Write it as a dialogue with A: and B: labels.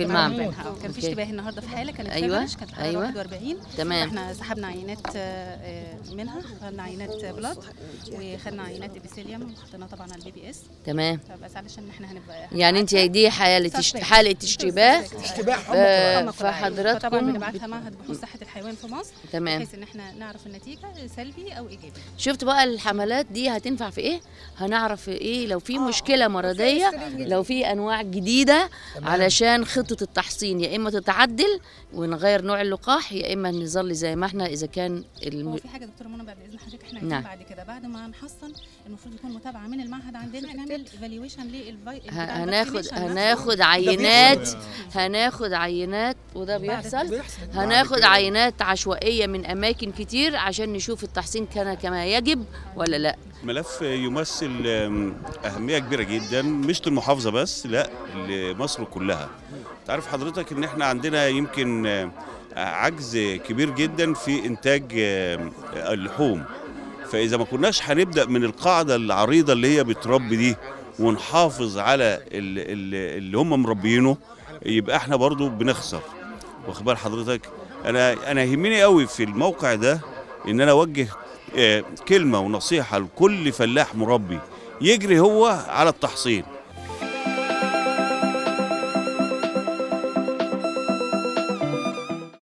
A: في المعمل.
B: عاملينها. آه، كان في
A: أوكي.
B: اشتباه النهارده في حاله كانت
A: أيوة،
B: فيفرش كانت حراره
A: أيوة.
B: 41
A: تمام
B: احنا سحبنا عينات آه، آه، منها خدنا عينات بلاد وخدنا عينات ابيثيليوم وحطيناها طبعا على البي بي اس
A: تمام
B: فبس علشان احنا هنبقى
A: يعني انت دي حاله اشت-
B: Suspect.
A: حاله اشتباه
C: اشتباه حمى
A: آه،
B: طبعا
A: فحضراتكم
B: بنبعتها معهد بحوث صحه الحيوان في مصر
A: تمام
B: بحيث ان احنا نعرف النتيجه سلبي او ايجابي
A: شفت بقى الحملات دي هتنفع في ايه هنعرف في ايه لو في مشكله مرضيه لو في انواع جديده علشان خطه التحصين يا اما تتعدل ونغير نوع اللقاح يا اما نظل زي ما احنا اذا كان
B: هو
A: الم...
B: في حاجه دكتوره منى بعد اذن حضرتك احنا عايزين
A: نعم.
B: بعد كده بعد ما نحصن المفروض يكون متابعه من المعهد عندنا نعمل ايفالويشن للفي
A: ه- هناخد هناخد عينات هناخد عينات وده بيحصل
C: بيحصل
A: هناخد عينات عشوائيه من اماكن كتير عشان نشوف التحصين كان كما يجب ولا لا
D: ملف يمثل آم، أهمية كبيرة جدا مش للمحافظة بس لا لمصر كلها تعرف حضرتك ان احنا عندنا يمكن آه، عجز كبير جدا في انتاج آه، اللحوم فاذا ما كناش هنبدا من القاعده العريضه اللي هي بتربي دي ونحافظ على ال- ال- اللي هم مربيينه يبقى احنا برضو بنخسر واخد بال حضرتك انا انا يهمني قوي في الموقع ده ان انا اوجه آه، كلمه ونصيحه لكل فلاح مربي يجري هو على التحصين